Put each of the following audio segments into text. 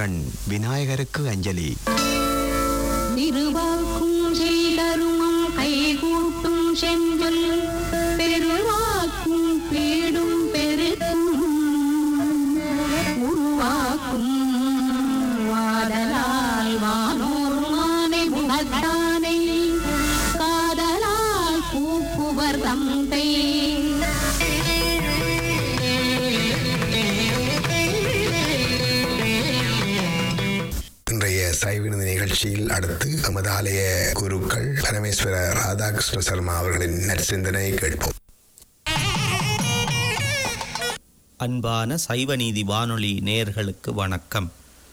கண் விநாயகருக்கு அஞ்சலி திருவாக்கும் செய்தருமம் கைகூட்டும் செஞ்சொல் பெருவாக்கும் பீடும் பெருக்கும் உருவாக்கும் வாடலால் வானோர் மானை குணத்தானை காதலால் கூப்புவர் தந்தை இன்றைய சைவினது நிகழ்ச்சியில் அடுத்து நமது ஆலய குருக்கள் பரமேஸ்வர ராதாகிருஷ்ண சர்மா அவர்களின் நற்சிந்தனை கேட்போம் அன்பான சைவநீதி வானொலி நேயர்களுக்கு வணக்கம்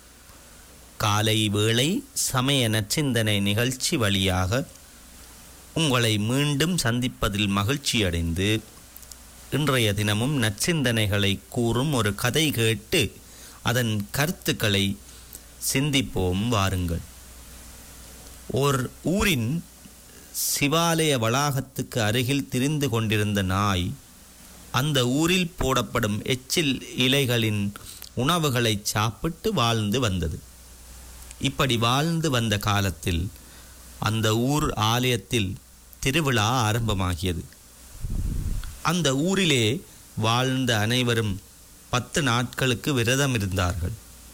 காலை வேளை சமய நற்சிந்தனை நிகழ்ச்சி வழியாக உங்களை மீண்டும் சந்திப்பதில் மகிழ்ச்சியடைந்து இன்றைய தினமும் நற்சிந்தனைகளை கூறும் ஒரு கதை கேட்டு அதன் கருத்துக்களை சிந்திப்போம் வாருங்கள் ஓர் ஊரின் சிவாலய வளாகத்துக்கு அருகில் திரிந்து கொண்டிருந்த நாய் அந்த ஊரில் போடப்படும் எச்சில் இலைகளின் உணவுகளை சாப்பிட்டு வாழ்ந்து வந்தது இப்படி வாழ்ந்து வந்த காலத்தில் அந்த ஊர் ஆலயத்தில் திருவிழா ஆரம்பமாகியது அந்த ஊரிலே வாழ்ந்த அனைவரும் பத்து நாட்களுக்கு விரதம் இருந்தார்கள்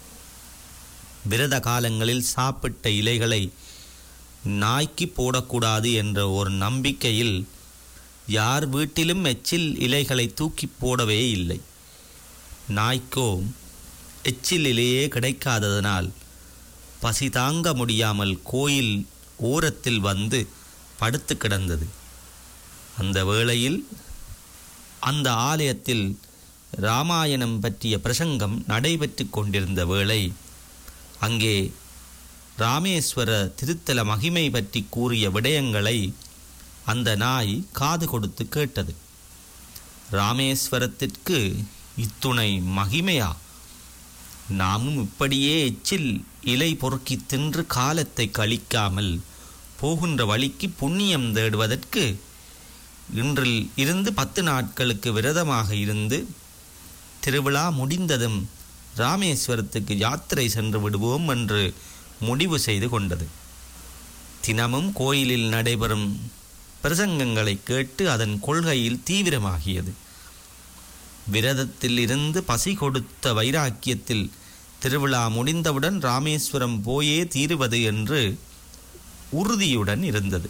விரத காலங்களில் சாப்பிட்ட இலைகளை நாய்க்கு போடக்கூடாது என்ற ஒரு நம்பிக்கையில் யார் வீட்டிலும் எச்சில் இலைகளை தூக்கி போடவே இல்லை நாய்க்கோ எச்சில் இலையே கிடைக்காததனால் பசி தாங்க முடியாமல் கோயில் ஓரத்தில் வந்து படுத்து கிடந்தது அந்த வேளையில் அந்த ஆலயத்தில் ராமாயணம் பற்றிய பிரசங்கம் நடைபெற்று கொண்டிருந்த வேளை அங்கே ராமேஸ்வர திருத்தல மகிமை பற்றி கூறிய விடயங்களை அந்த நாய் காது கொடுத்து கேட்டது ராமேஸ்வரத்திற்கு இத்துணை மகிமையா நாமும் இப்படியே எச்சில் இலை பொறுக்கி தின்று காலத்தை கழிக்காமல் போகின்ற வழிக்கு புண்ணியம் தேடுவதற்கு இன்றில் இருந்து பத்து நாட்களுக்கு விரதமாக இருந்து திருவிழா முடிந்ததும் ராமேஸ்வரத்துக்கு யாத்திரை சென்று விடுவோம் என்று முடிவு செய்து கொண்டது தினமும் கோயிலில் நடைபெறும் பிரசங்கங்களை கேட்டு அதன் கொள்கையில் தீவிரமாகியது விரதத்தில் இருந்து பசி கொடுத்த வைராக்கியத்தில் திருவிழா முடிந்தவுடன் ராமேஸ்வரம் போயே தீருவது என்று உறுதியுடன் இருந்தது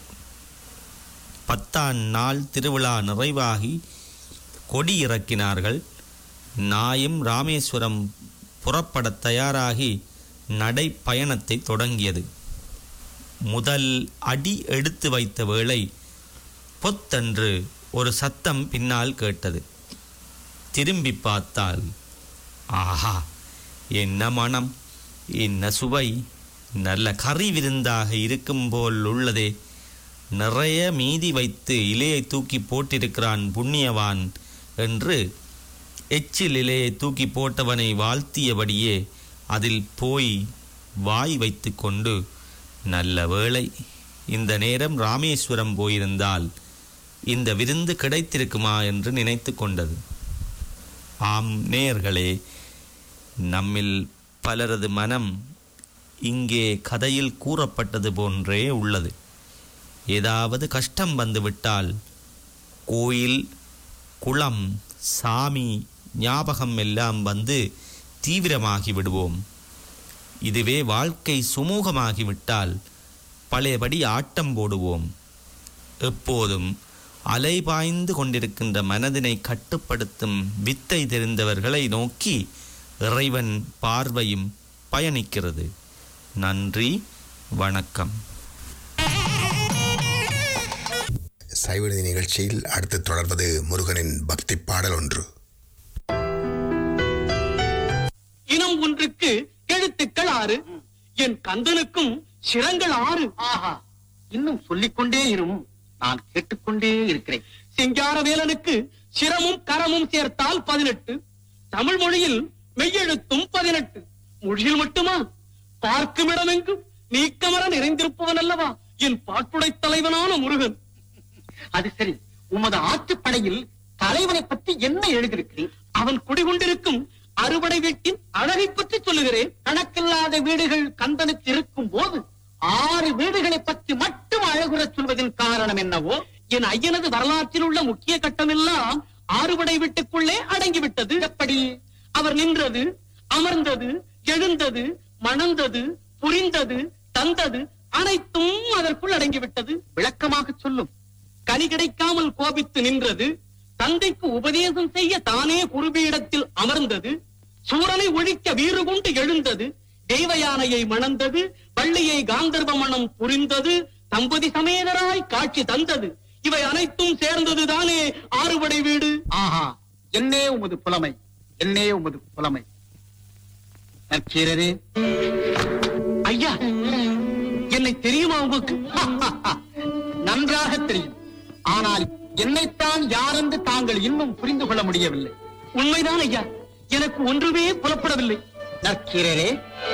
பத்தாம் நாள் திருவிழா நிறைவாகி கொடி இறக்கினார்கள் நாயும் ராமேஸ்வரம் புறப்படத் தயாராகி நடைப்பயணத்தை தொடங்கியது முதல் அடி எடுத்து வைத்த வேளை பொத்தென்று ஒரு சத்தம் பின்னால் கேட்டது திரும்பி பார்த்தால் ஆஹா என்ன மனம் என்ன சுவை நல்ல கறி விருந்தாக இருக்கும் போல் உள்ளதே நிறைய மீதி வைத்து இலையை தூக்கி போட்டிருக்கிறான் புண்ணியவான் என்று எச்சில் இலையை தூக்கி போட்டவனை வாழ்த்தியபடியே அதில் போய் வாய் வைத்து கொண்டு நல்ல வேளை இந்த நேரம் ராமேஸ்வரம் போயிருந்தால் இந்த விருந்து கிடைத்திருக்குமா என்று நினைத்து கொண்டது ஆம் நேயர்களே நம்மில் பலரது மனம் இங்கே கதையில் கூறப்பட்டது போன்றே உள்ளது ஏதாவது கஷ்டம் வந்துவிட்டால் கோயில் குளம் சாமி ஞாபகம் எல்லாம் வந்து தீவிரமாகி விடுவோம் இதுவே வாழ்க்கை சுமூகமாகிவிட்டால் பழையபடி ஆட்டம் போடுவோம் எப்போதும் அலைபாய்ந்து கொண்டிருக்கின்ற மனதினை கட்டுப்படுத்தும் வித்தை தெரிந்தவர்களை நோக்கி இறைவன் பார்வையும் பயணிக்கிறது நன்றி வணக்கம் சைவநிதி நிகழ்ச்சியில் அடுத்து தொடர்வது முருகனின் பக்தி பாடல் ஒன்று இனம் ஒன்றுக்கு எழுத்துக்கள் ஆறு என் கந்தனுக்கும் சிரங்கள் ஆறு ஆஹா இன்னும் சொல்லிக்கொண்டே இரும் நான் கேட்டுக்கொண்டே இருக்கிறேன் சிங்காரவேலனுக்கு சிரமும் கரமும் சேர்த்தால் பதினெட்டு தமிழ் மொழியில் மெய்யெழுத்தும் பதினெட்டு மொழியில் மட்டுமா பார்க்கும் இடமெங்கும் நீக்கமர நிறைந்திருப்பவன் அல்லவா என் பாட்டுடை தலைவனான முருகன் அது சரி உமது ஆற்றுப்படையில் தலைவனை பற்றி என்ன எழுதியிருக்கிறேன் அவன் குடிகொண்டிருக்கும் அறுபடை வீட்டின் அழகை பற்றி சொல்லுகிறேன் கணக்கில்லாத வீடுகள் கந்தனுக்கு இருக்கும் போது ஆறு வீடுகளை பற்றி மட்டும் அழகுறச் சொல்வதன் காரணம் என்னவோ என் ஐயனது வரலாற்றில் உள்ள முக்கிய கட்டமெல்லாம் ஆறுபடை வீட்டுக்குள்ளே அடங்கிவிட்டது எப்படி அவர் நின்றது அமர்ந்தது எழுந்தது மணந்தது புரிந்தது தந்தது அனைத்தும் அதற்குள் அடங்கிவிட்டது விளக்கமாக சொல்லும் கனி கிடைக்காமல் கோபித்து நின்றது தந்தைக்கு உபதேசம் செய்ய தானே குருபீடத்தில் அமர்ந்தது சூரனை ஒழிக்க வீறு கொண்டு எழுந்தது தெய்வ யானையை மணந்தது வள்ளியை காந்தர்வ மணம் புரிந்தது தம்பதி சமேதராய் காட்சி தந்தது இவை அனைத்தும் சேர்ந்தது தானே ஆறுபடை வீடு ஆஹா என்னே உமது புலமை என்னே உமது புலமை நற்கீரரே ஐயா என்னை தெரியுமா உங்களுக்கு நன்றாக தெரியும் ஆனால் என்னைத்தான் யாரென்று தாங்கள் இன்னும் புரிந்து கொள்ள முடியவில்லை உண்மைதான் ஐயா எனக்கு ஒன்றுமே புலப்படவில்லை நற்கீரரே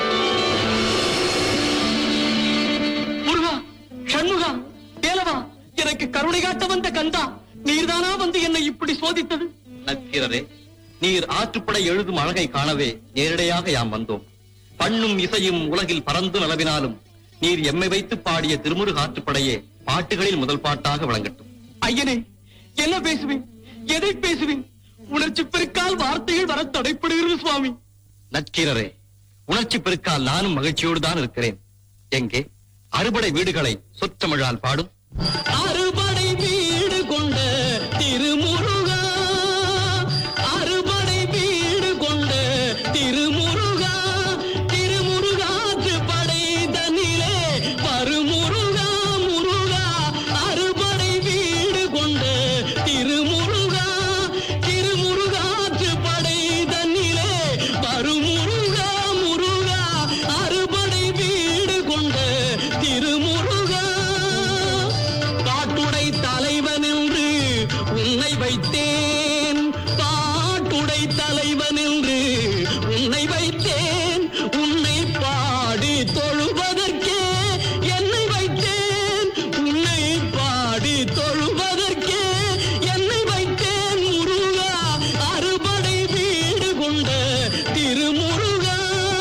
முருகா சண்முகா தேலவா எனக்கு கருணை காட்ட வந்த கந்தா நீர்தானா வந்து என்னை இப்படி சோதித்தது நக்கீரரே நீர் ஆற்றுப்படை எழுதும் அழகை காணவே நேரடியாக யாம் வந்தோம் பண்ணும் இசையும் உலகில் பறந்து நிலவினாலும் நீர் எம்மை வைத்து பாடிய திருமுருக ஆற்றுப்படையே பாட்டுகளில் முதல் பாட்டாக விளங்கட்டும் ஐயனே என்ன பேசுவேன் எதை பேசுவேன் உணர்ச்சி பெருக்கால் வார்த்தைகள் வர தடைப்படுகிறது சுவாமி நக்கீரரே உணர்ச்சி பெருக்கால் நானும் மகிழ்ச்சியோடு தான் இருக்கிறேன் எங்கே அறுபடை வீடுகளை சொற்றமிழால் பாடும் அறுபடை வீடு கொண்ட திருமுருகா அறுபடை வீடு கொண்ட திருமுருகா திருமுருகாற்று படை தன்னிலே பருமுருகா முருகா அறுபடை வீடு கொண்ட திருமுருகா திருமுருகாற்று படை தன்னிலே பருமுருகா முருகா அறுபடை வீடு கொண்ட திருமுருகா பாட்டுடை தலைவன் என்று உன்னை வைத்தேன் பாட்டுடை தலைவன் என்று உன்னை வைத்தேன் உன்னை பாடி தொழுவதற்கே என்னை வைத்தேன் உன்னை பாடி தொழுவதற்கே என்னை வைத்தேன் முருகா அறுபடை வீடு கொண்ட திருமுருகா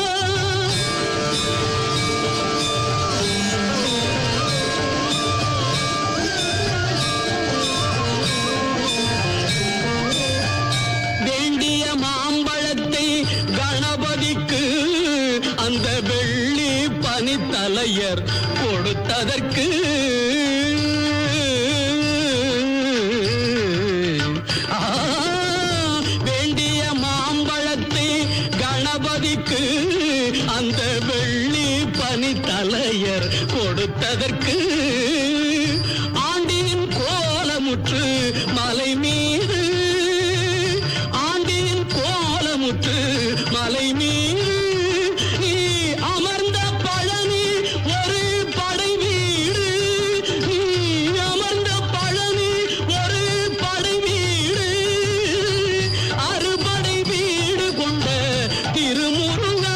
வேண்டிய மாம்பழத்தை கணபதிக்கு அந்த வெள்ளி பனித்தலையர் கொடுத்ததற்கு ஆ, வேண்டிய மாம்பழத்தை கணபதிக்கு அந்த வெள்ளி பனித்தலையர் கொடுத்ததற்கு ஆண்டின் கோலமுற்று மலை மீது ஆண்டின் கோலமுற்று மலை மீது நீ அமர்ந்த பழனி ஒரு படை வீடு நீ அமர்ந்த பழனி ஒரு படை வீடு அறுபடை வீடு கொண்ட திருமுருகா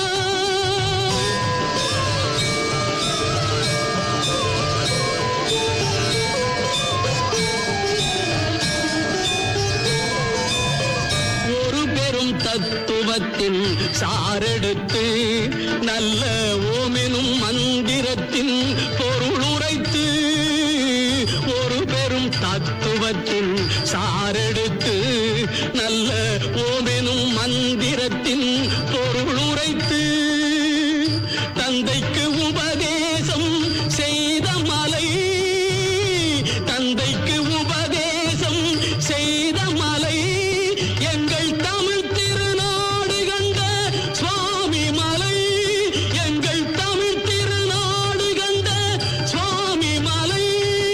ஒரு பெரும் தத்துவத்தின் சாரெடுத்து நல்ல ஓமெனும் மந்திரத்தின் பொருள் உரைத்து ஒரு பெரும் தத்துவத்தின் சாரெடுத்து நல்ல ஓமெனும் மந்திரத்தின் பொருள் உரைத்து தந்தைக்கு உபதேசம் செய்த மலை தந்தைக்கு உபதேசம் செய்த மலை எங்கள் தமிழ் திருநாடு கண்ட சுவாமி மலை எங்கள் தமிழ் திருநாடு கண்ட சுவாமி மலை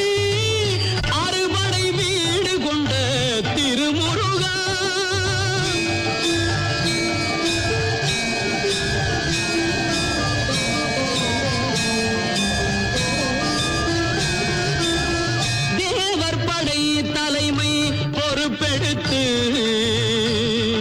அறுபடை வீடு கொண்ட திருமுருகா தேவர் படை தலைமை பொறுப்பெடுத்து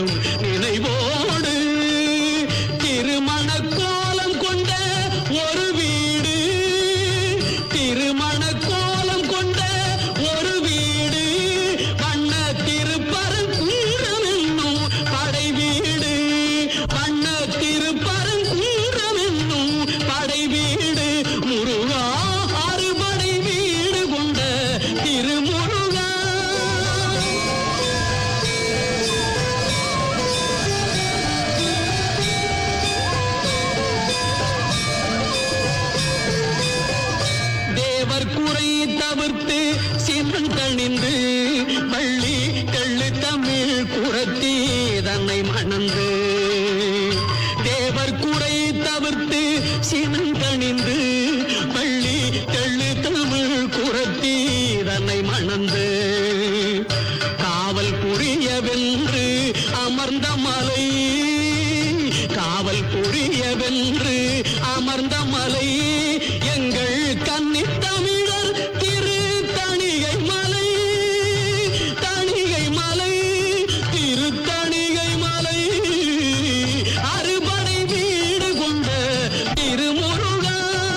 என்றும் நினைவோடு திருமண கோலம் கொண்ட ஒரு வீடு திருமண கோலம் கொண்ட ஒரு வீடு வண்ண திருப்பரங்குன்றம் என்னும் படை வீடு வண்ண திருப்பரங்குன்றம் என்னும் படை வீடு முருகா அறுபடை வீடு கொண்ட திருமுருகா தேவர் குறை தவிர்த்து சிவன் தணிந்து வள்ளி தெள்ளு தமிழ் குரத்தி தன்னை மணந்து தேவர் குறை தவிர்த்து சிவன் தணிந்து வள்ளி தெள்ளு தமிழ் குரத்தி தன்னை மணந்து காவல் புரியவென்று அமர்ந்த மலை காவல் புரியவென்று அமர்ந்த மலை எங்கள் கன்னித் தமிழர் திரு தணிகை மலை தணிகை மலை திரு தணிகை மலை அறுபடை வீடு கொண்ட திருமுருகா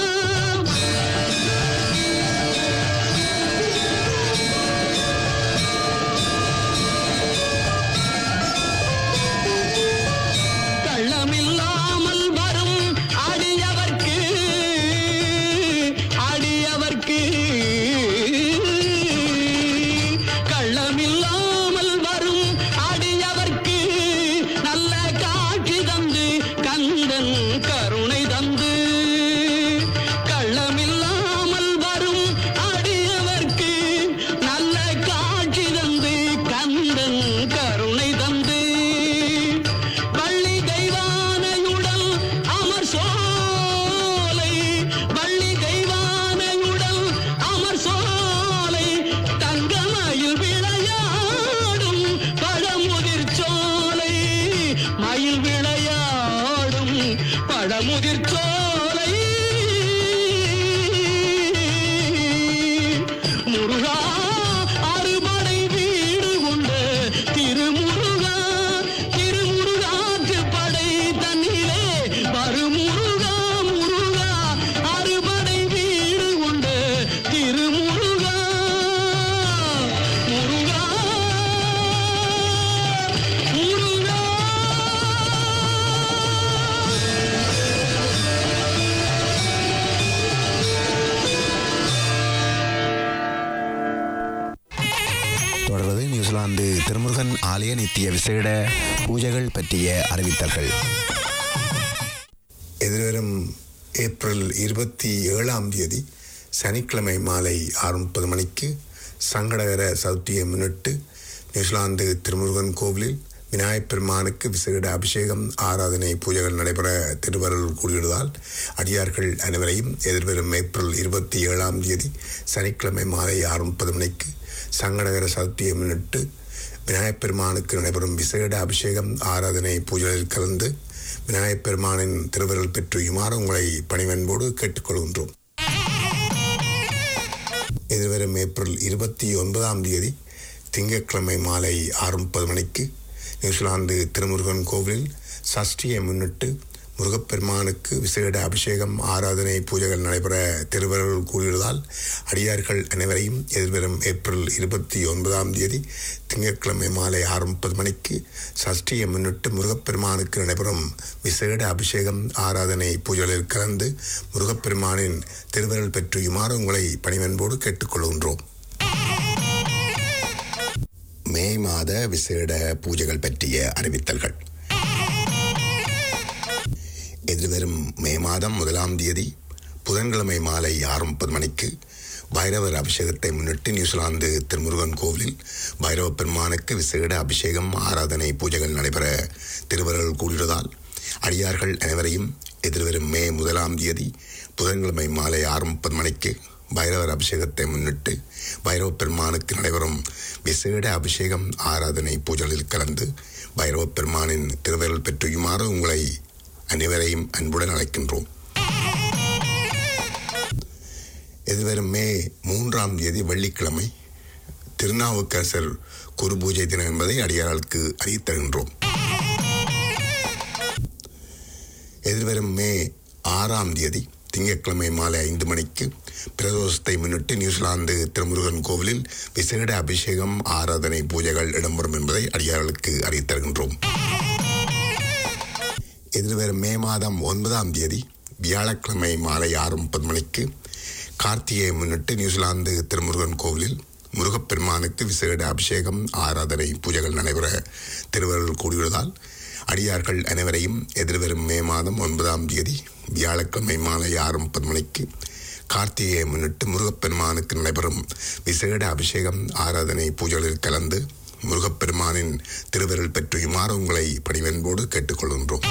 கள்ளமில்லாமல் வரும் அடியவர்க்கு அடியவர்க்கு கள்ளமில்லாமல் வரும் அடியவர்க்கு நல்ல காட்சி தந்து கந்தன் கருணை தந்து கள்ளமில்லாமல் வரும் அடியவர்க்கு நல்ல காட்சி தந்து கந்தன் கருணை தந்து வள்ளி தெய்வானையுடல் அமர் சோலை வள்ளி தெய்வானையுடல் அமர் சோலை தங்கமயில் விளையாடும் பழமுதிர் சோலை மயில் விளையாடும் பழமுதிர் சோலை முருகா அறுபடை வீடு கொண்ட திருமுருகா திருமுருகாற்று படை தன்னிலே வருமுருகா முருகா அறுபடை வீடு கொண்ட திருமுருகா முருகா முருகா தொடர்வது நியூசிலாந்து திருமுருகன் ஆலய நித்திய விசேட பூஜைகள் பற்றிய அறிவித்தல்கள் எதிர்வரும் ஏப்ரல் இருபத்தி ஏழாம் தேதி சனிக்கிழமை மாலை ஆறு முப்பது மணிக்கு சங்கடகர சதுர்த்தியை முன்னிட்டு நியூசிலாந்து திருமுருகன் கோவிலில் விநாயகப் பெருமானுக்கு விசேட அபிஷேகம் ஆராதனை பூஜைகள் நடைபெற திருவருள் கூடியுள்ளதால் அடியார்கள் அனைவரையும் எதிர்வரும் ஏப்ரல் இருபத்தி ஏழாம் தேதி சனிக்கிழமை மாலை ஆறு முப்பது மணிக்கு சங்கடகர சதுர்த்தியை முன்னிட்டு விநாயகப் பெருமானுக்கு நடைபெறும் விசேட அபிஷேகம் ஆராதனை பூஜைகளில் கலந்து விநாயகப் பெருமானின் திருவருள் பெற்றுயுமாறு உங்களை பணிவன்போடு கேட்டுக்கொள்கின்றோம் எதிர்வரும் ஏப்ரல் இருபத்தி ஒன்பதாம் தேதி திங்கட்கிழமை மாலை ஆறு முப்பது மணிக்கு நியூசிலாந்து திருமுருகன் கோவிலில் சஷ்டியை முன்னிட்டு முருகப்பெருமானுக்கு விசேட அபிஷேகம் ஆராதனை பூஜைகள் நடைபெற திருவருள் கூறியுள்ளதால் அடியார்கள் அனைவரையும் எதிர்வரும் ஏப்ரல் இருபத்தி ஒன்பதாம் தேதி திங்கட்கிழமை மாலை ஆறு முப்பது மணிக்கு சஷ்டியை முன்னிட்டு முருகப்பெருமானுக்கு நடைபெறும் விசேட அபிஷேகம் ஆராதனை பூஜைகளில் கலந்து முருகப்பெருமானின் திருவருள் பெற்றுயுமாறு உங்களை பணிவன்போடு கேட்டுக்கொள்கின்றோம் மே மாத விசேட பூஜைகள் பற்றிய அறிவித்தல்கள் எதிர்வரும் மே மாதம் முதலாம் தேதி புதன்கிழமை மாலை ஆறு முப்பது மணிக்கு பைரவர் அபிஷேகத்தை முன்னிட்டு நியூசிலாந்து திருமுருகன் கோவிலில் பைரவ பெருமானுக்கு விசேட அபிஷேகம் ஆராதனை பூஜைகள் நடைபெற திருவருள் கூடியதால் அடியார்கள் அனைவரையும் எதிர்வரும் மே முதலாம் தேதி புதன்கிழமை மாலை ஆறு முப்பது மணிக்கு பைரவர் அபிஷேகத்தை முன்னிட்டு பைரவ பெருமானுக்கு நடைபெறும் விசேட அபிஷேகம் ஆராதனை பூஜைகளில் கலந்து பைரவ பெருமானின் திருவருள் பெற்றுயுமாறு உங்களை அனைவரையும் அன்புடன் அழைக்கின்றோம் எதிர்வரும் மே மூன்றாம் தேதி வெள்ளிக்கிழமை திருநாவுக்கரசர் குரு பூஜை தினம் என்பதை அடியார்களுக்கு அறிவித்தருகின்றோம் எதிர்வரும் மே ஆறாம் தேதி திங்கட்கிழமை மாலை ஐந்து மணிக்கு பிரதோஷத்தை முன்னிட்டு நியூசிலாந்து திருமுருகன் கோவிலில் விசேட அபிஷேகம் ஆராதனை பூஜைகள் இடம்பெறும் என்பதை அடியார்களுக்கு அறிவித்தருகின்றோம் எதிர்வரும் மே மாதம் ஒன்பதாம் தேதி வியாழக்கிழமை மாலை ஆறு முப்பது மணிக்கு கார்த்திகையை முன்னிட்டு நியூசிலாந்து திருமுருகன் கோவிலில் முருகப்பெருமானுக்கு விசேட அபிஷேகம் ஆராதனை பூஜைகள் நடைபெற திருவருள் கூடியுள்ளதால் அடியார்கள் அனைவரையும் எதிர்வரும் மே மாதம் ஒன்பதாம் தேதி வியாழக்கிழமை மாலை ஆறு முப்பது மணிக்கு கார்த்திகையை முன்னிட்டு முருகப்பெருமானுக்கு நடைபெறும் விசேட அபிஷேகம் ஆராதனை பூஜைகளில் கலந்து முருகப்பெருமானின் திருவிரல் பெற்றுமாறு உங்களை பணிவன்போடு கேட்டுக்கொள்கின்றோம்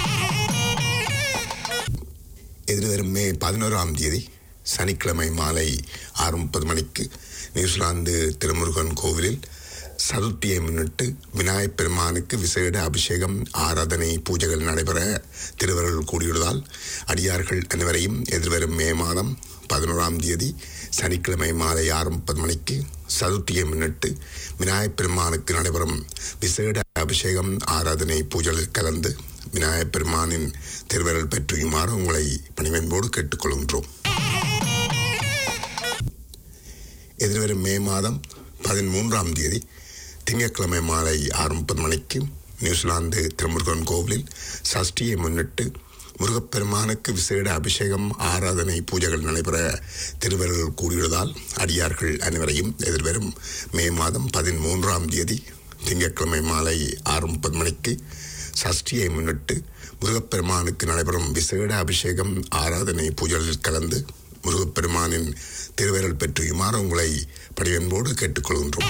எதிர்வரும் மே பதினோராம் தேதி சனிக்கிழமை மாலை ஆறு முப்பது மணிக்கு நியூசிலாந்து திருமுருகன் கோவிலில் சதுர்த்தியை முன்னிட்டு விநாயகப் பெருமானுக்கு விசேட அபிஷேகம் ஆராதனை பூஜைகள் நடைபெற திருவருள் கூடியுள்ளதால் அடியார்கள் அனைவரையும் எதிர்வரும் மே மாதம் பதினோராம் தேதி சனிக்கிழமை மாலை ஆறு முப்பது மணிக்கு சதுர்த்தியை முன்னிட்டு விநாயகப் பெருமானுக்கு நடைபெறும் விசேட அபிஷேகம் ஆராதனை பூஜைகளில் கலந்து விநாயகப் பெருமானின் திருவருள் பெற்றுமாறு உங்களை பணிவன்போடு கேட்டுக்கொள்கின்றோம் எதிர்வரும் மே மாதம் பதிமூன்றாம் தேதி திங்கட்கிழமை மாலை ஆறு முப்பது மணிக்கு நியூசிலாந்து திருமுருகன் கோவிலில் சஷ்டியை முன்னிட்டு முருகப்பெருமானுக்கு விசேட அபிஷேகம் ஆராதனை பூஜைகள் நடைபெற திருவருள் கூடியுள்ளதால் அடியார்கள் அனைவரையும் எதிர்வரும் மே மாதம் பதிமூன்றாம் தேதி திங்கட்கிழமை மாலை ஆறு முப்பது மணிக்கு சஷ்டியை முன்னிட்டு முருகப்பெருமானுக்கு நடைபெறும் விசேட அபிஷேகம் ஆராதனை பூஜைகளில் கலந்து முருகப்பெருமானின் திருவிரல் பெற்றியுமாறு உங்களை பணிவன்போடு கேட்டுக்கொள்கின்றோம்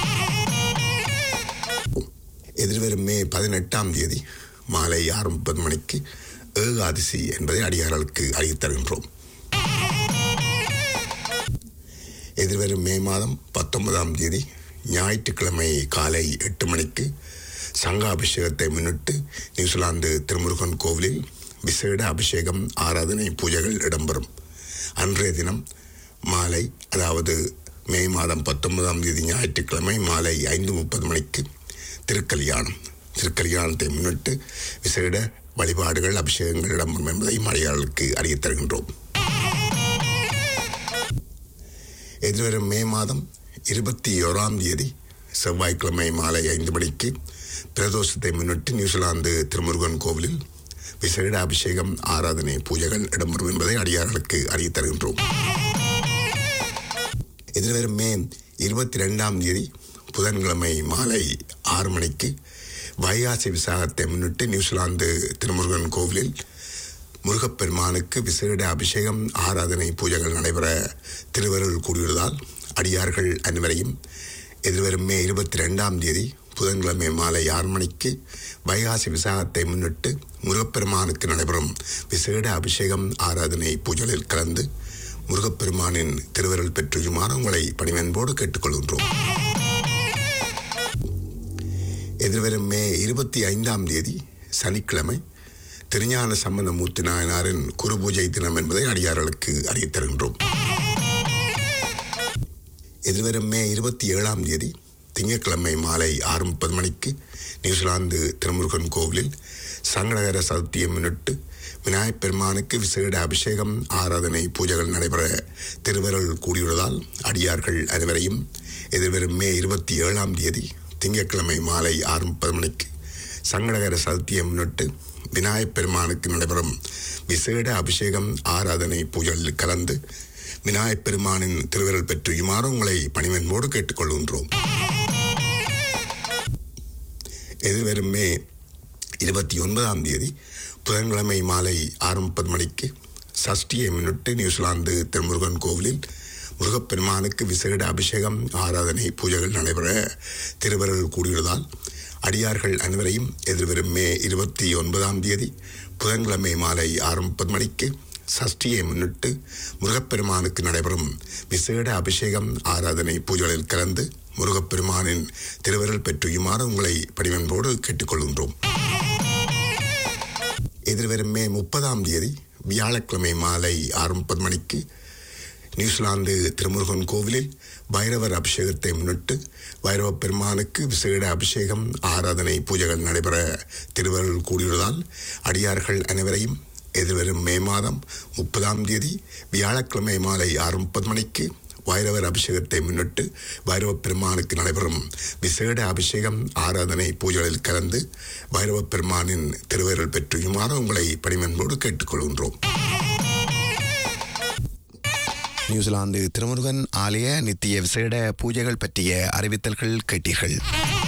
எதிர்வரும் மே பதினெட்டாம் தேதி மாலை ஆறு முப்பது மணிக்கு ஏகாதசி என்பதை அடியார்களுக்கு அறிவித் தருகின்றோம் எதிர்வரும் மே மாதம் பத்தொன்பதாம் தேதி ஞாயிற்றுக்கிழமை காலை எட்டு மணிக்கு சங்காபிஷேகத்தை முன்னிட்டு நியூசிலாந்து திருமுருகன் கோவிலில் விசேட அபிஷேகம் ஆராதனை பூஜைகள் இடம்பெறும் அன்றைய தினம் மாலை அதாவது மே மாதம் பத்தொன்பதாம் தேதி ஞாயிற்றுக்கிழமை மாலை ஐந்து முப்பது மணிக்கு திருக்கல்யாணம் திருக்கல்யாணத்தை முன்னிட்டு விசேட வழிபாடுகள் அபிஷேகங்கள் இடம்பெறும் என்பதை மலையாளர்களுக்கு அறியத் தருகின்றோம் எதிர்வரும் மே மாதம் இருபத்தி ஓராம் தேதி செவ்வாய்க்கிழமை மாலை ஐந்து மணிக்கு பிரதோஷத்தை முன்னிட்டு நியூசிலாந்து திருமுருகன் கோவிலில் விசேட அபிஷேகம் ஆராதனை பூஜைகள் இடம்பெறும் என்பதை அடியார்களுக்கு அறியத் தருகின்றோம் எதிர்வரும் மே இருபத்தி ரெண்டாம் தேதி புதன்கிழமை மாலை ஆறு மணிக்கு வைகாசி விசாகத்தை முன்னிட்டு நியூசிலாந்து திருமுருகன் கோவிலில் முருகப்பெருமானுக்கு விசேட அபிஷேகம் ஆராதனை பூஜைகள் நடைபெற திருவருள் கூடியுள்ளதால் அடியார்கள் அனைவரையும் எதிர்வரும் மே இருபத்தி ரெண்டாம் தேதி புதன்கிழமை மாலை ஆறு மணிக்கு வைகாசி விசாகத்தை முன்னிட்டு முருகப்பெருமானுக்கு நடைபெறும் விசேட அபிஷேகம் ஆராதனை பூஜைகளில் கலந்து முருகப்பெருமானின் திருவருள் பெற்றுமாறு உங்களை பணிவன்போடு கேட்டுக்கொள்கின்றோம் எதிர்வரும் மே இருபத்தி ஐந்தாம் தேதி சனிக்கிழமை திருஞான சம்பந்தமூர்த்தி நாயனாரின் குரு பூஜை தினம் என்பதை அடியார்களுக்கு அறியத் தருகின்றோம் எதிர்வரும் மே இருபத்தி ஏழாம் தேதி திங்கட்கிழமை மாலை ஆறு முப்பது மணிக்கு நியூசிலாந்து திருமுருகன் கோவிலில் சங்கடகர சதுர்த்தியை முன்னிட்டு விநாயகப் பெருமானுக்கு விசேட அபிஷேகம் ஆராதனை பூஜைகள் நடைபெற திருவருள் கூடியுள்ளதால் அடியார்கள் அனைவரையும் எதிர்வரும் மே இருபத்தி ஏழாம் தேதி திங்கட்கிழமை மாலை ஆறு முப்பது மணிக்கு சங்கடகர சதுர்த்தியை முன்னிட்டு விநாயகப் பெருமானுக்கு நடைபெறும் விசேட அபிஷேகம் ஆராதனை பூஜைகளில் கலந்து விநாயகப் பெருமானின் திருவிரல் பெற்றுமாறு உங்களை பணிவன்போடு கேட்டுக்கொள்கின்றோம் எதிர்வரும் மே இருபத்தி ஒன்பதாம் தேதி புதன்கிழமை மாலை ஆறு முப்பது மணிக்கு சஷ்டியை முன்னிட்டு நியூசிலாந்து திருமுருகன் கோவிலில் முருகப்பெருமானுக்கு விசேட அபிஷேகம் ஆராதனை பூஜைகள் நடைபெற திருவருள் கூடியுள்ளதால் அடியார்கள் அனைவரையும் எதிர்வரும் மே இருபத்தி ஒன்பதாம் தேதி புதன்கிழமை மாலை ஆறு முப்பது மணிக்கு சஷ்டியை முன்னிட்டு முருகப்பெருமானுக்கு நடைபெறும் விசேட அபிஷேகம் ஆராதனை பூஜைகளில் கலந்து முருகப்பெருமானின் திருவருள் பெற்றுயுமாறு உங்களை பணிவன்போடு கேட்டுக்கொள்கின்றோம் எதிர்வரும் மே முப்பதாம் தேதி வியாழக்கிழமை மாலை ஆறு முப்பது மணிக்கு நியூசிலாந்து திருமுருகன் கோவிலில் பைரவர் அபிஷேகத்தை முன்னிட்டு பைரவ பெருமானுக்கு விசேட அபிஷேகம் ஆராதனை பூஜைகள் நடைபெற திருவருள் கூடியுள்ளதால் அடியார்கள் அனைவரையும் எதிர்வரும் மே மாதம் முப்பதாம் தேதி வியாழக்கிழமை மாலை ஆறு முப்பது மணிக்கு வைரவர் அபிஷேகத்தை முன்னிட்டு வைரவ பெருமானுக்கு நடைபெறும் விசேட அபிஷேகம் ஆராதனை பூஜைகளில் கலந்து வைரவ பெருமானின் திருவருள் பெற்றுமாறு உங்களை பணிமன்போடு கேட்டுக்கொள்கின்றோம் நியூசிலாந்து திருமுருகன் ஆலய நித்திய விசேட பூஜைகள் பற்றிய அறிவித்தல்கள் கேட்டீர்கள்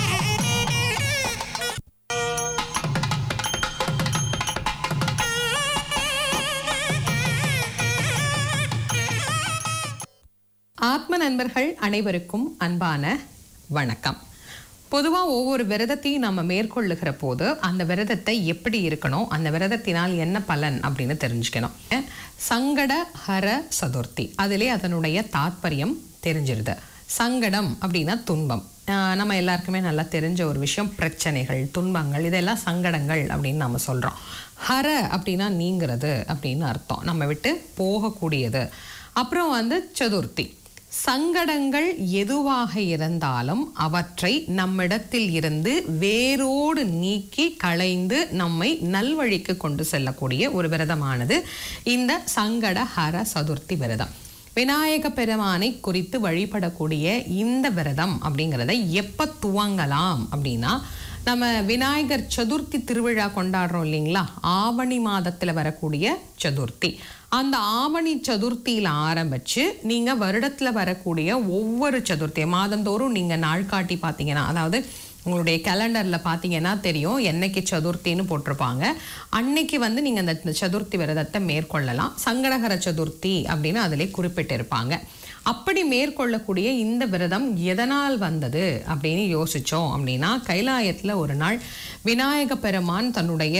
ஆத்ம நண்பர்கள் அனைவருக்கும் அன்பான வணக்கம் பொதுவாக ஒவ்வொரு விரதத்தையும் நம்ம மேற்கொள்ளுகிற போது அந்த விரதத்தை எப்படி இருக்கணும் அந்த விரதத்தினால் என்ன பலன் அப்படின்னு தெரிஞ்சுக்கணும் சங்கட ஹர சதுர்த்தி அதிலே அதனுடைய தாத்பரியம் தெரிஞ்சிருது சங்கடம் அப்படின்னா துன்பம் ஆஹ் நம்ம எல்லாருக்குமே நல்லா தெரிஞ்ச ஒரு விஷயம் பிரச்சனைகள் துன்பங்கள் இதெல்லாம் சங்கடங்கள் அப்படின்னு நம்ம சொல்கிறோம் ஹர அப்படின்னா நீங்கிறது அப்படின்னு அர்த்தம் நம்ம விட்டு போகக்கூடியது அப்புறம் வந்து சதுர்த்தி சங்கடங்கள் எதுவாக இருந்தாலும் அவற்றை நம்மிடத்தில் இருந்து வேரோடு நீக்கி களைந்து நம்மை நல்வழிக்கு கொண்டு செல்லக்கூடிய ஒரு விரதமானது இந்த சங்கட ஹர சதுர்த்தி விரதம் விநாயக பெருமானை குறித்து வழிபடக்கூடிய இந்த விரதம் அப்படிங்கிறத எப்போ துவங்கலாம் அப்படின்னா நம்ம விநாயகர் சதுர்த்தி திருவிழா கொண்டாடுறோம் இல்லைங்களா ஆவணி மாதத்தில் வரக்கூடிய சதுர்த்தி அந்த ஆவணி சதுர்த்தியில் ஆரம்பித்து நீங்கள் வருடத்தில் வரக்கூடிய ஒவ்வொரு சதுர்த்தி மாதந்தோறும் நீங்கள் நாள் காட்டி பார்த்தீங்கன்னா அதாவது உங்களுடைய கேலண்டரில் பார்த்தீங்கன்னா தெரியும் என்னைக்கு சதுர்த்தின்னு போட்டிருப்பாங்க அன்னைக்கு வந்து நீங்கள் அந்த சதுர்த்தி விரதத்தை மேற்கொள்ளலாம் சங்கடகர சதுர்த்தி அப்படின்னு அதிலே குறிப்பிட்டிருப்பாங்க அப்படி மேற்கொள்ளக்கூடிய இந்த விரதம் எதனால் வந்தது அப்படின்னு யோசித்தோம் அப்படின்னா கைலாயத்தில் ஒரு நாள் விநாயக பெருமான் தன்னுடைய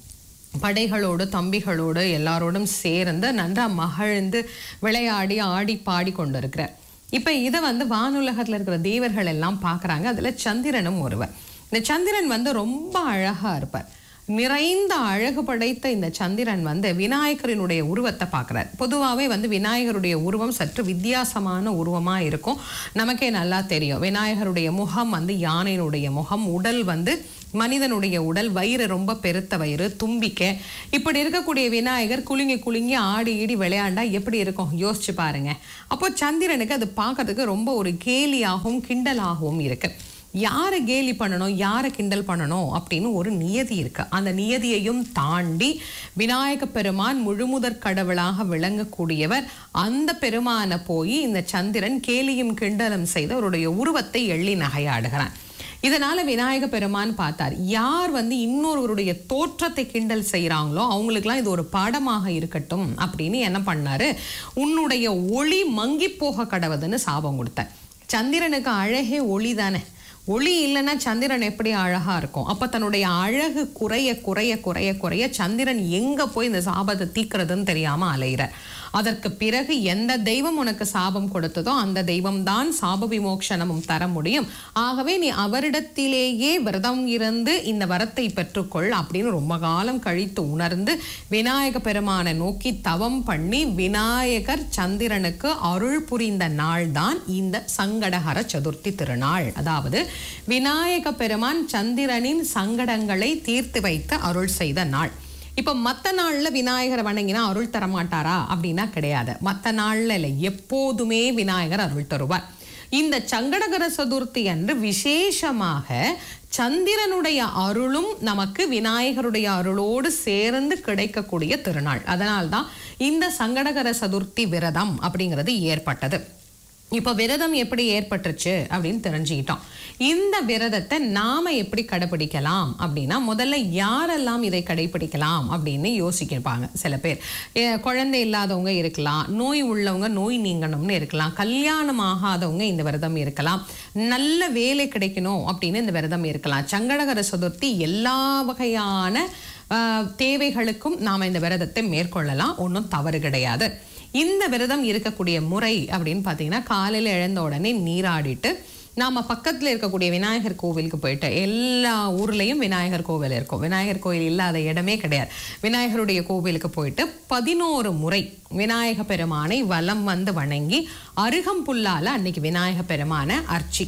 படைகளோடு தம்பிகளோடு எல்லாரோடும் சேர்ந்து நன்றா மகிழ்ந்து விளையாடி ஆடி பாடி கொண்டிருக்கிறார் இப்போ இதை வந்து வானுலகத்தில் இருக்கிற தேவர்கள் எல்லாம் பார்க்குறாங்க அதில் சந்திரனும் ஒருவர் இந்த சந்திரன் வந்து ரொம்ப அழகாக இருப்பார் நிறைந்த அழகு படைத்த இந்த சந்திரன் வந்து விநாயகரினுடைய உருவத்தை பார்க்குறார் பொதுவாகவே வந்து விநாயகருடைய உருவம் சற்று வித்தியாசமான உருவமாக இருக்கும் நமக்கே நல்லா தெரியும் விநாயகருடைய முகம் வந்து யானையினுடைய முகம் உடல் வந்து மனிதனுடைய உடல் வயிறு ரொம்ப பெருத்த வயிறு தும்பிக்க இப்படி இருக்கக்கூடிய விநாயகர் குலுங்கி குலுங்கி ஆடி ஈடி விளையாண்டா எப்படி இருக்கும் யோசிச்சு பாருங்க அப்போ சந்திரனுக்கு அது பார்க்கறதுக்கு ரொம்ப ஒரு கேலியாகவும் கிண்டலாகவும் இருக்கு யாரை கேலி பண்ணணும் யாரை கிண்டல் பண்ணணும் அப்படின்னு ஒரு நியதி இருக்கு அந்த நியதியையும் தாண்டி விநாயக பெருமான் முழுமுதற் கடவுளாக விளங்கக்கூடியவர் அந்த பெருமானை போய் இந்த சந்திரன் கேலியும் கிண்டலும் செய்து அவருடைய உருவத்தை எள்ளி நகையாடுகிறான் இதனால விநாயக பெருமான் பார்த்தார் யார் வந்து இன்னொருவருடைய தோற்றத்தை கிண்டல் செய்கிறாங்களோ அவங்களுக்குலாம் இது ஒரு பாடமாக இருக்கட்டும் அப்படின்னு என்ன பண்ணாரு உன்னுடைய ஒளி மங்கி போக கடவுதுன்னு சாபம் கொடுத்தார் சந்திரனுக்கு அழகே ஒளி தானே ஒளி இல்லைன்னா சந்திரன் எப்படி அழகா இருக்கும் அப்ப தன்னுடைய அழகு குறைய குறைய குறைய குறைய சந்திரன் எங்க போய் இந்த சாபத்தை தீக்கிறதுன்னு தெரியாம அலைகிறார் அதற்கு பிறகு எந்த தெய்வம் உனக்கு சாபம் கொடுத்ததோ அந்த தெய்வம் தான் சாப விமோக்ஷனமும் தர முடியும் ஆகவே நீ அவரிடத்திலேயே விரதம் இருந்து இந்த வரத்தை பெற்றுக்கொள் அப்படின்னு ரொம்ப காலம் கழித்து உணர்ந்து விநாயக பெருமானை நோக்கி தவம் பண்ணி விநாயகர் சந்திரனுக்கு அருள் புரிந்த நாள் தான் இந்த சங்கடஹர சதுர்த்தி திருநாள் அதாவது விநாயக பெருமான் சந்திரனின் சங்கடங்களை தீர்த்து வைத்து அருள் செய்த நாள் இப்போ மற்ற நாளில் விநாயகரை வணங்கினா அருள் தர மாட்டாரா அப்படின்னா கிடையாது மற்ற நாளில் இல்லை எப்போதுமே விநாயகர் அருள் தருவார் இந்த சங்கடகர சதுர்த்தி அன்று விசேஷமாக சந்திரனுடைய அருளும் நமக்கு விநாயகருடைய அருளோடு சேர்ந்து கிடைக்கக்கூடிய திருநாள் அதனால்தான் இந்த சங்கடகர சதுர்த்தி விரதம் அப்படிங்கிறது ஏற்பட்டது இப்போ விரதம் எப்படி ஏற்பட்டுருச்சு அப்படின்னு தெரிஞ்சுக்கிட்டோம் இந்த விரதத்தை நாம எப்படி கடைபிடிக்கலாம் அப்படின்னா முதல்ல யாரெல்லாம் இதை கடைபிடிக்கலாம் அப்படின்னு யோசிக்கிருப்பாங்க சில பேர் எ, குழந்தை இல்லாதவங்க இருக்கலாம் நோய் உள்ளவங்க நோய் நீங்கணும்னு இருக்கலாம் கல்யாணம் ஆகாதவங்க இந்த விரதம் இருக்கலாம் நல்ல வேலை கிடைக்கணும் அப்படின்னு இந்த விரதம் இருக்கலாம் சங்கடகர சதுர்த்தி எல்லா வகையான ஆஹ், தேவைகளுக்கும் நாம் இந்த விரதத்தை மேற்கொள்ளலாம் ஒன்றும் தவறு கிடையாது இந்த விரதம் இருக்கக்கூடிய முறை அப்படின்னு பார்த்தீங்கன்னா காலையில் எழுந்த உடனே நீராடிட்டு நாம பக்கத்தில் இருக்கக்கூடிய விநாயகர் கோவிலுக்கு போயிட்டு எல்லா ஊர்லேயும் விநாயகர் கோவில் இருக்கும் விநாயகர் கோவில் இல்லாத இடமே கிடையாது விநாயகருடைய கோவிலுக்கு போயிட்டு பதினோரு முறை விநாயக பெருமானை வலம் வந்து வணங்கி அருகம்புல்லால அன்னைக்கு விநாயக பெருமானை அர்ச்சிக்கணும்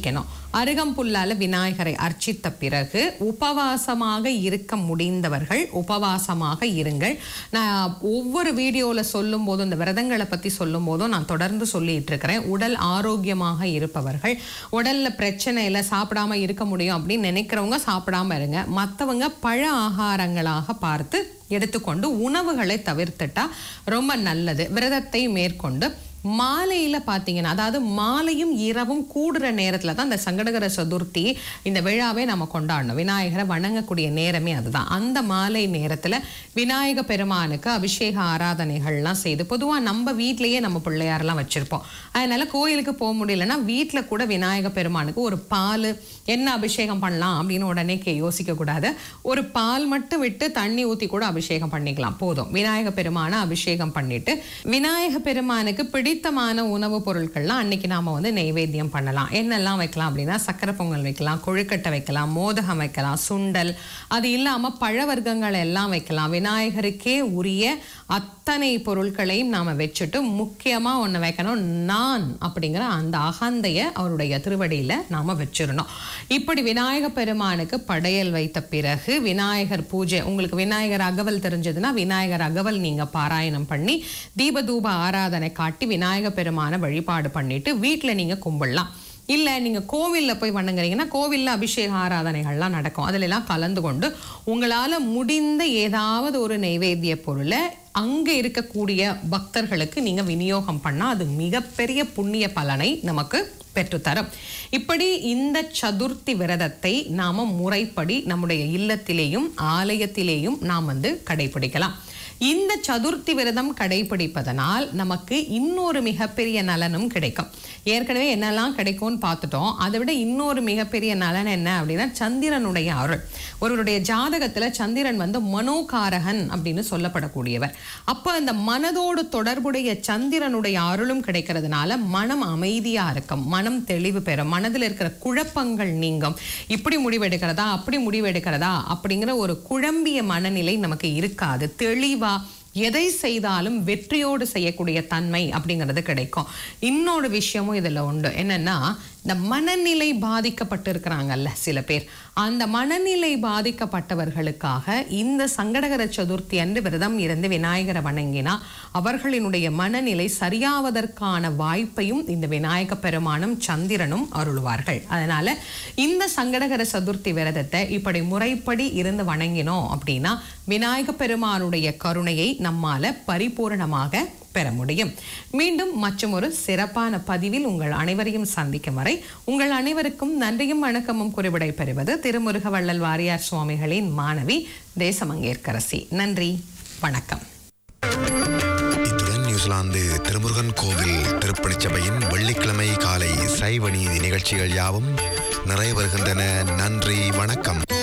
அருகம்புல்லால விநாயகரை அர்ச்சித்த பிறகு உபவாசமாக இருக்க முடிந்தவர்கள் உபவாசமாக இருங்கள் நான் ஒவ்வொரு வீடியோவில் சொல்லும் போதும் இந்த விரதங்களை பற்றி சொல்லும் போதும் நான் தொடர்ந்து சொல்லிட்டு இருக்கிறேன் உடல் ஆரோக்கியமாக இருப்பவர்கள் உடல்ல பிரச்சனை இல்லை சாப்பிடாம இருக்க முடியும் அப்படின்னு நினைக்கிறவங்க சாப்பிடாம இருங்க மற்றவங்க பழ ஆகாரங்களாக பார்த்து எடுத்துக்கொண்டு உணவுகளை தவிர்த்துட்டா ரொம்ப நல்லது விரதத்தை மேற்கொண்டு மாலையில பாத்தீங்கன்னா அதாவது மாலையும் இரவும் கூடுற நேரத்துல தான் இந்த சங்கடகர சதுர்த்தி இந்த விழாவை நம்ம கொண்டாடணும் விநாயகரை வணங்கக்கூடிய நேரமே அதுதான் அந்த மாலை நேரத்துல விநாயக பெருமானுக்கு அபிஷேக ஆராதனைகள்லாம் செய்து பொதுவா நம்ம வீட்லயே நம்ம பிள்ளையாரெல்லாம் வச்சிருப்போம் அதனால கோயிலுக்கு போக முடியலன்னா வீட்ல கூட விநாயக பெருமானுக்கு ஒரு பால் என்ன அபிஷேகம் பண்ணலாம் அப்படின்னு உடனே கே யோசிக்க கூடாது ஒரு பால் மட்டும் விட்டு தண்ணி ஊத்தி கூட அபிஷேகம் பண்ணிக்கலாம் போதும் விநாயக பெருமான அபிஷேகம் பண்ணிட்டு விநாயக பெருமானுக்கு பிடித்தமான உணவுப் பொருட்கள்லாம் அன்னைக்கு நாம வந்து நெய்வேத்தியம் பண்ணலாம் என்னெல்லாம் வைக்கலாம் அப்படின்னா சக்கரை பொங்கல் வைக்கலாம் கொழுக்கட்டை வைக்கலாம் மோதகம் வைக்கலாம் சுண்டல் அது இல்லாம பழவர்க்கங்கள் எல்லாம் வைக்கலாம் விநாயகருக்கே உரிய அத்தனை பொருட்களையும் நாம வச்சுட்டு முக்கியமா ஒண்ணு வைக்கணும் நான் அப்படிங்கிற அந்த அகந்தைய அவருடைய திருவடியில நாம வச்சிடணும் இப்படி விநாயக பெருமானுக்கு படையல் வைத்த பிறகு விநாயகர் பூஜை உங்களுக்கு விநாயகர் அகவல் தெரிஞ்சதுன்னா விநாயகர் அகவல் நீங்க பாராயணம் பண்ணி தீபதூப ஆராதனை காட்டி விநாயக பெருமான வழிபாடு பண்ணிட்டு வீட்டுல நீங்க கும்பிடலாம் இல்லை நீங்கள் கோவிலில் போய் வணங்குறீங்கன்னா கோவிலில் அபிஷேக ஆராதனைகள்லாம் நடக்கும் அதுல எல்லாம் கலந்து கொண்டு உங்களால் முடிந்த ஏதாவது ஒரு நைவேத்திய பொருளை அங்கே இருக்கக்கூடிய பக்தர்களுக்கு நீங்கள் விநியோகம் பண்ணால் அது மிகப்பெரிய புண்ணிய பலனை நமக்கு பெற்றுத்தரும் இப்படி இந்த சதுர்த்தி விரதத்தை நாம முறைப்படி நம்முடைய இல்லத்திலேயும் ஆலயத்திலேயும் நாம் வந்து கடைபிடிக்கலாம் இந்த சதுர்த்தி விரதம் கடைபிடிப்பதனால் நமக்கு இன்னொரு மிகப்பெரிய நலனும் கிடைக்கும் ஏற்கனவே என்னெல்லாம் கிடைக்கும்னு பார்த்துட்டோம் அதை விட இன்னொரு மிகப்பெரிய நலன் என்ன அப்படின்னா சந்திரனுடைய அருள் ஒருவருடைய ஜாதகத்துல சந்திரன் வந்து மனோகாரகன் அப்படின்னு சொல்லப்படக்கூடியவர் அப்போ அந்த மனதோடு தொடர்புடைய சந்திரனுடைய அருளும் கிடைக்கிறதுனால மனம் அமைதியா இருக்கும் மனம் தெளிவு பெறும் மனதில் இருக்கிற குழப்பங்கள் நீங்கும் இப்படி முடிவெடுக்கிறதா அப்படி முடிவெடுக்கிறதா அப்படிங்கிற ஒரு குழம்பிய மனநிலை நமக்கு இருக்காது தெளிவா எதை செய்தாலும் வெற்றியோடு செய்யக்கூடிய தன்மை அப்படிங்கிறது கிடைக்கும் இன்னொரு விஷயமும் இதுல உண்டு என்னன்னா இந்த மனநிலை பாதிக்கப்பட்டு இருக்கிறாங்கல்ல சில பேர் அந்த மனநிலை பாதிக்கப்பட்டவர்களுக்காக இந்த சங்கடகர சதுர்த்தி அன்று விரதம் இருந்து விநாயகரை வணங்கினா அவர்களினுடைய மனநிலை சரியாவதற்கான வாய்ப்பையும் இந்த விநாயக பெருமானும் சந்திரனும் அருள்வார்கள் அதனால இந்த சங்கடகர சதுர்த்தி விரதத்தை இப்படி முறைப்படி இருந்து வணங்கினோம் அப்படின்னா விநாயக பெருமானுடைய கருணையை நம்மால பரிபூரணமாக பெற முடியும் மீண்டும் மற்றும் ஒரு சிறப்பான பதிவில் உங்கள் அனைவரையும் சந்திக்கும் வரை உங்கள் அனைவருக்கும் நன்றியும் வணக்கமும் குறிவிடை பெறுவது திருமுருக வள்ளல் வாரியார் சுவாமிகளின் மாணவி தேசமங்கேற்கரசி நன்றி வணக்கம் இத்துடன் நியூசிலாந்து திருமுருகன் கோவில் திருப்பணிச் சபையின் வெள்ளிக்கிழமை காலை சைவ நீதி நிகழ்ச்சிகள் யாவும் நிறைய வருகின்றன நன்றி வணக்கம்